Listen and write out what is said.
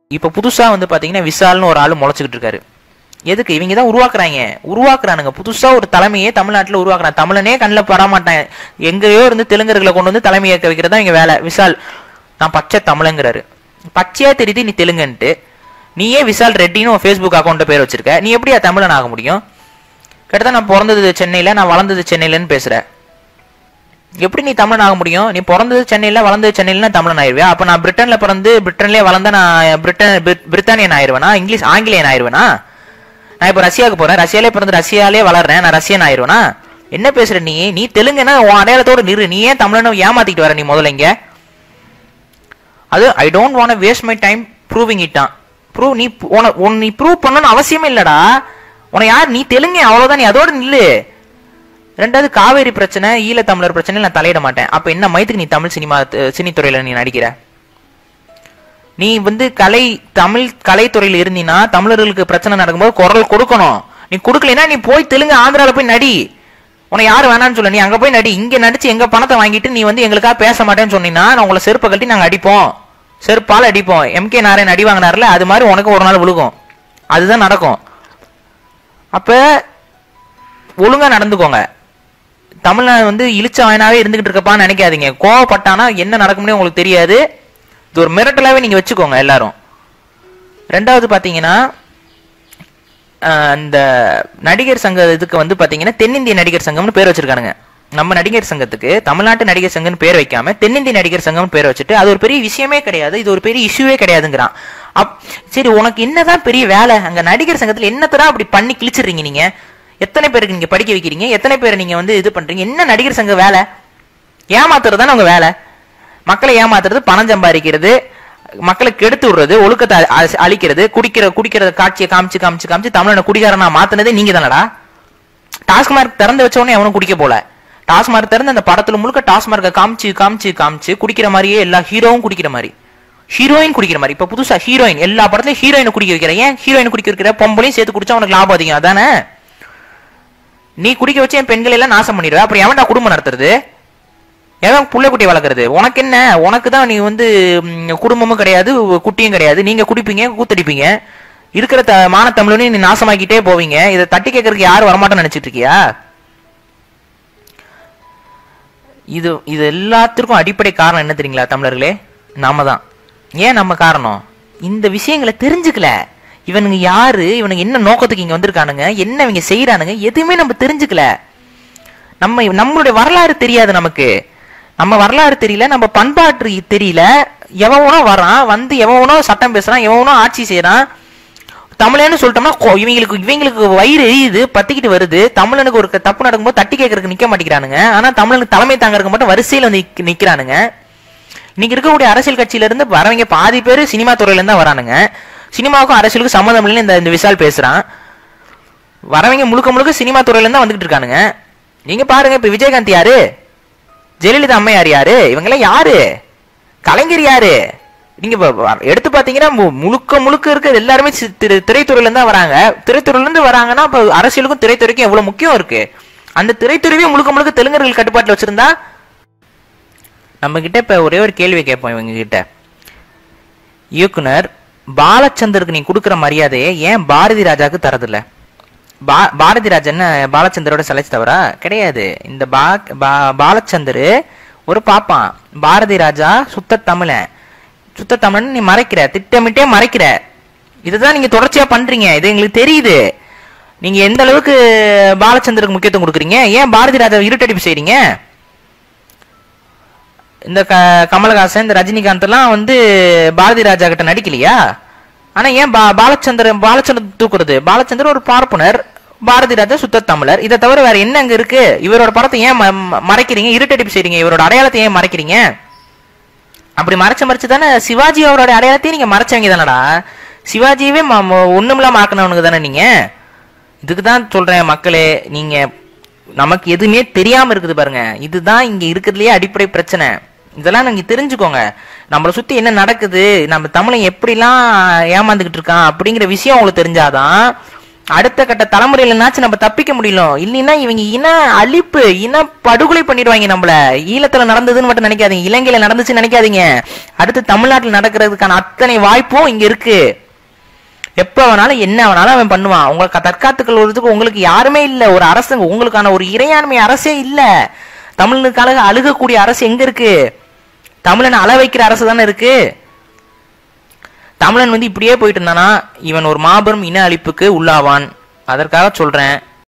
இப்போ புதுசா வந்து பாத்தீங்கன்னா விசால்னு ஒரு ஆள் முளைச்சிக்கிட்டு இருக்காரு எதுக்கு இவங்க தான் உருவாக்குறாங்க உருவாக்குறானுங்க புதுசா ஒரு தலைமையே தமிழ்நாட்டுல உருவாக்குறான் தமிழனே கண்ணில் படமாட்டான் எங்கேயோ இருந்து தெலுங்கர்களை கொண்டு வந்து தலைமை ஏற்க வைக்கிறதா இங்க வேலை விசால் நான் பச்சை தமிழங்கிறாரு பச்சையா தெரியுது நீ தெலுங்குன்ட்டு நீயே விசால் ரெட்டின்னு உன் ஃபேஸ்புக் அக்கௌண்ட்டை பேர் வச்சிருக்க நீ எப்படியா தமிழன் ஆக முடியும் கிட்டத்தட்ட நான் பிறந்தது சென்னையில நான் வளர்ந்தது சென்னையிலன்னு பேசுற எப்படி நீ தமிழன் ஆக முடியும் நீ பிறந்தது சென்னையில வளர்ந்தது சென்னையில தமிழன் ஆயிருவியா அப்ப நான் பிரிட்டன்ல பிறந்து பிரிட்டன்லயே வளர்ந்தா நான் பிரிட்டன் பிரிட்- பிரித்தானியன் ஆயிருவேனா இங்கிலீஷ் ஆங்கிலேயன் ஆயிருவேனா நான் இப்ப ரஷ்யாவுக்கு போறேன் ரஷ்யாலே பிறந்து ரஷ்யாலே வளர்றேன் நான் ரஷ்யன் ஆயிருவேனா என்ன பேசுற நீ நீ தெலுங்குனா உன் அடையாளத்தோட நிறு நீ ஏன் தமிழனை ஏமாத்திட்டு வர நீ முதல்ல இங்க அது I don't want waste my time proving it and prove நீ உன உன் நீ ப்ரூவ் பண்ணணும்னு அவசியமே இல்லடா உன யார் நீ தெலுங்கு அவ்வளவுதான் நீ அதோட நில்லு ரெண்டாவது காவேரி பிரச்சனை ஈழத்தமிழர் பிரச்சனை நான் தலையிட மாட்டேன் அப்ப என்ன மயத்துக்கு நீ தமிழ் சினிமா அஹ், சினித்துறையில நீ நடிக்கிற நீ வந்து கலை தமிழ் கலைத்துறையில இருந்தீன்னா தமிழர்களுக்கு பிரச்சனை நடக்கும்போது குரல் கொடுக்கணும் நீ கொடுக்கலைன்னா நீ போய் தெலுங்கு ஆந்திரால போய் நடி உன்னை யாரு வேணாம்னு சொல்ல நீ அங்க போய் நடி இங்க நடிச்சு எங்க பணத்தை வாங்கிட்டு நீ வந்து எங்களுக்காக பேச மாட்டேன்னு சொன்னீங்கன்னா நான் உங்களை செருப்பை கட்டி நாங்க அடிப்போம் செருப்பால் அடிப்போம் எம்கே நாராயண் அடி வாங்கினார்ல அது மாதிரி உனக்கு ஒரு நாள் விழுகும் அதுதான் நடக்கும் அப்ப ஒழுங்கா நடந்துக்கோங்க தமிழ்நாடு வந்து இழிச்ச வாயனாவே இருந்துகிட்டு இருக்கப்பான்னு நினைக்காதீங்க கோவப்பட்டானா என்ன நடக்கும்னே உங்களுக்கு தெரியாது இது ஒரு மிரட்டலாவே நீங்க வச்சுக்கோங்க எல்லாரும் ரெண்டாவது பாத்தீங்கன்னா ஆஹ், இந்த நடிகர் சங்க இதுக்கு வந்து பாத்தீங்கன்னா தென்னிந்திய நடிகர் சங்கம்னு பேர் வச்சிருக்கானுங்க நம்ம நடிகர் சங்கத்துக்கு தமிழ்நாட்டு நடிகர் சங்கம்னு பேர் வைக்காம தென்னிந்திய நடிகர் சங்கம்னு பேர் வச்சுட்டு அது ஒரு பெரிய விஷயமே கிடையாது இது ஒரு பெரிய இஷ்யூவே கிடையாதுங்கிறான் அப் சரி உனக்கு என்னதான் பெரிய வேலை அங்க நடிகர் சங்கத்துல என்னத்தடா அப்படி பண்ணி கிழிச்சிடுறீங்க நீங்க எத்தனை பேருக்கு நீங்க படிக்க வைக்கிறீங்க எத்தனை பேரை நீங்க வந்து இது பண்றீங்க என்ன நடிகர் சங்க வேலை ஏமாத்துறது தானே உங்க வேலை மக்களை ஏமாத்துறது பணம் சம்பாதிக்கிறது மக்களை கெடுத்து விடுறது ஒழுக்கத்தை அ- அ- அழிக்கிறது குடிக்கிற குடிக்கிற காட்சியை காமிச்சு காமிச்சு காமிச்சு தமிழனை குடிகாரனா மாத்துனதே நீங்க தானடா டாஸ்மார்க் திறந்து வச்ச உடனே அவனும் குடிக்க போல டாஸ்மார்க் திறந்து அந்த படத்துல முழுக்க டாஸ்மார்க்கை காமிச்சு காமிச்சு காமிச்சு குடிக்கிற மாதிரியே எல்லா ஹீரோவும் குடிக்கிற மாதிரி ஹீரோயின் குடிக்கிற மாதிரி இப்ப புதுசா ஹீரோயின் எல்லா படத்துலயும் ஹீரோயினை குடிக்க வைக்கிற ஏன் ஹீரோயின் குடிக்க வைக்கிற பொம்பளையும் சேர்த்து குடிச்சா உனக்கு லாபம் அதிகம் அதானே நீ குடிக்க வச்சு என் பெண்களை எல்லாம் நாசம் பண்ணிடுவ அப்புறம் எவன்டா குடும்பம் நடத்துறது எவன் புள்ள குட்டி வளர்க்குறது உனக்கு என்ன உனக்கு தான் நீ வந்து ம், குடும்பமும் கிடையாது குட்டியும் கிடையாது நீங்க குடிப்பீங்க கூத்தடிப்பீங்க இருக்கிற த மான தமிழனையும் நீ நாசமாக்கிட்டே போவீங்க இதை தட்டி கேட்கறதுக்கு யாரும் வரமாட்டேன்னு நினைச்சிட்டு இருக்கியா இது இது எல்லாத்திற்கும் அடிப்படை காரணம் என்ன தெரியுங்களா தமிழர்களே நாம தான் ஏன் நம்ம காரணம் இந்த விஷயங்களை தெரிஞ்சுக்கல இவனுங்க யாரு இவனுங்க என்ன நோக்கத்துக்கு இங்க வந்திருக்கானுங்க என்ன இவங்க செய்யறானுங்க எதுவுமே நம்ம தெரிஞ்சுக்கல நம்ம நம்மளுடைய வரலாறு தெரியாது நமக்கு நம்ம வரலாறு தெரியல நம்ம பண்பாட்டு தெரியல எவனோ வரான் வந்து எவனோ சட்டம் பேசுறான் எவனோ ஆட்சி செய்யறான் தமிழன்னு சொல்லிட்டோம்னா கொ- இவங்களுக்கு இவங்களுக்கு வயிறு எரியுது பத்திக்கிட்டு வருது தமிழனுக்கு ஒரு க- தப்பு நடக்கும்போது தட்டி கேட்கறதுக்கு நிக்க மாட்டேங்கிறானுங்க ஆனா தமிழனுக்கு தலைமை தாங்கறதுக்கு மட்டும் வரிசையில வந்து நிக்க- நிக்கிறானுங்க இன்னைக்கு இருக்கக்கூடிய அரசியல் கட்சியில இருந்து வரவங்க பாதி பேர் சினிமா துறையில இருந்து தான் வரானுங்க சினிமாவுக்கும் அரசியலுக்கும் சம்மந்தம் இல்லைன்னு இந்த இந்த விசால் பேசுறான் வரவங்க முழுக்க முழுக்க சினிமா துறையில இருந்து தான் வந்துகிட்டு இருக்கானுங்க நீங்க பாருங்க இப்ப விஜயகாந்த் யாரு ஜெயலலிதா அம்மையார் யாரு இவங்கெல்லாம் யாரு கலைஞர் யாரு நீங்க இப்ப வ- எடுத்து பாத்தீங்கன்னா மு- முழுக்க முழுக்க இருக்கிற எல்லாருமே சி- திரை- திரைத்துறையில இருந்து தான் வராங்க திரைத்துறையில இருந்து வராங்கன்னா இப்ப அரசியலுக்கும் திரைத்துறைக்கும் எவ்வளவு முக்கியம் இருக்கு அந்த திரைத்துறையே முழுக்க முழுக்க தெலுங்கர்கள் கட்டுப்பாட்டுல வச்சிருந்தா நம்ம கிட்ட இப்ப ஒரே ஒரு கேள்வி கேட்போம் இவங்க கிட்ட இயக்குனர் பாலச்சந்தருக்கு நீ கொடுக்குற மரியாதையை ஏன் பாரதி ராஜாக்கு தரதில்ல பா பாரதி ராஜா என்ன பாலச்சந்தரோட சலைச்சு தவறா கிடையாது இந்த பா பா- பாலச்சந்தர் ஒரு பாப்பான் பாரதி ராஜா சுத்த தமிழன் சுத்த தமிழன் நீ மறைக்கிற திட்டமிட்டே மறைக்கிற இதுதான் நீங்க தொடர்ச்சியா பண்றீங்க இது எங்களுக்கு தெரியுது நீங்க எந்த அளவுக்கு பாலச்சந்தருக்கு முக்கியத்துவம் கொடுக்குறீங்க ஏன் பாரதி ராஜா இருட்டடிப்பு செய்றீங்க இந்த க கமலஹாசன் இந்த ரஜினிகாந்த் எல்லாம் வந்து பாரதி ராஜா கிட்ட நடிக்கலையா ஆனா ஏன் பா பாலச்சந்திரன் பாலச்சந்திரன் தூக்குறது பாலச்சந்திரன் ஒரு பார்ப்பனர் பாரதி ராஜா சுத்த தமிழர் இதை தவிர வேற என்ன அங்க இருக்கு இவரோட படத்தை ஏன் ம- ம- மறைக்கிறீங்க இருட்டடிப்பு செய்றீங்க இவரோட அடையாளத்தை ஏன் மறைக்கிறீங்க அப்படி மறைச்சு மறைச்சு தானே சிவாஜி அவரோட அடையாளத்தையும் நீங்க மறைச்சவங்க தானடா சிவாஜியவே ம- ம- ஒண்ணுமில்லாம ஆக்கினவனுக்கு தானே நீங்க இதுக்கு தான் சொல்றேன் மக்களே நீங்க நமக்கு எதுவுமே தெரியாம இருக்குது பாருங்க இதுதான் இங்க இருக்கிறதுலயே அடிப்படை பிரச்சனை இதெல்லாம் நீங்க தெரிஞ்சுக்கோங்க நம்மளை சுத்தி என்ன நடக்குது நம்ம தமிழன் எப்படிலாம் ஏமாந்துகிட்டு இருக்கான் அப்படிங்கிற விஷயம் உங்களுக்கு தெரிஞ்சாதான் அடுத்த கட்ட தலைமுறையிலனாச்சும் நம்ம தப்பிக்க முடியல இல்லைன்னா இவங்க இன அழிப்பு இன படுகொலை பண்ணிடுவாங்க நம்மள ஈழத்துல நடந்ததுன்னு மட்டும் நினைக்காதீங்க இலங்கையில நடந்துச்சுன்னு நினைக்காதீங்க அடுத்து தமிழ்நாட்டில் நடக்கிறதுக்கான அத்தனை வாய்ப்பும் இங்க இருக்கு எப்ப வேணாலும் என்ன வேணாலும் அவன் பண்ணுவான் உங்களுக்கு தற்காத்துக் கொள்வதற்கு உங்களுக்கு யாருமே இல்ல ஒரு அரசு உங்களுக்கான ஒரு இறையாண்மை அரசே இல்ல தமிழனுக்காக அழுகக்கூடிய அரசு எங்க இருக்கு தமிழனை அள வைக்கிற அரசு தானே இருக்கு தமிழன் வந்து இப்படியே போயிட்டு இருந்தானா இவன் ஒரு மாபெரும் இன அழிப்புக்கு உள்ளாவான் அதற்காக சொல்றேன்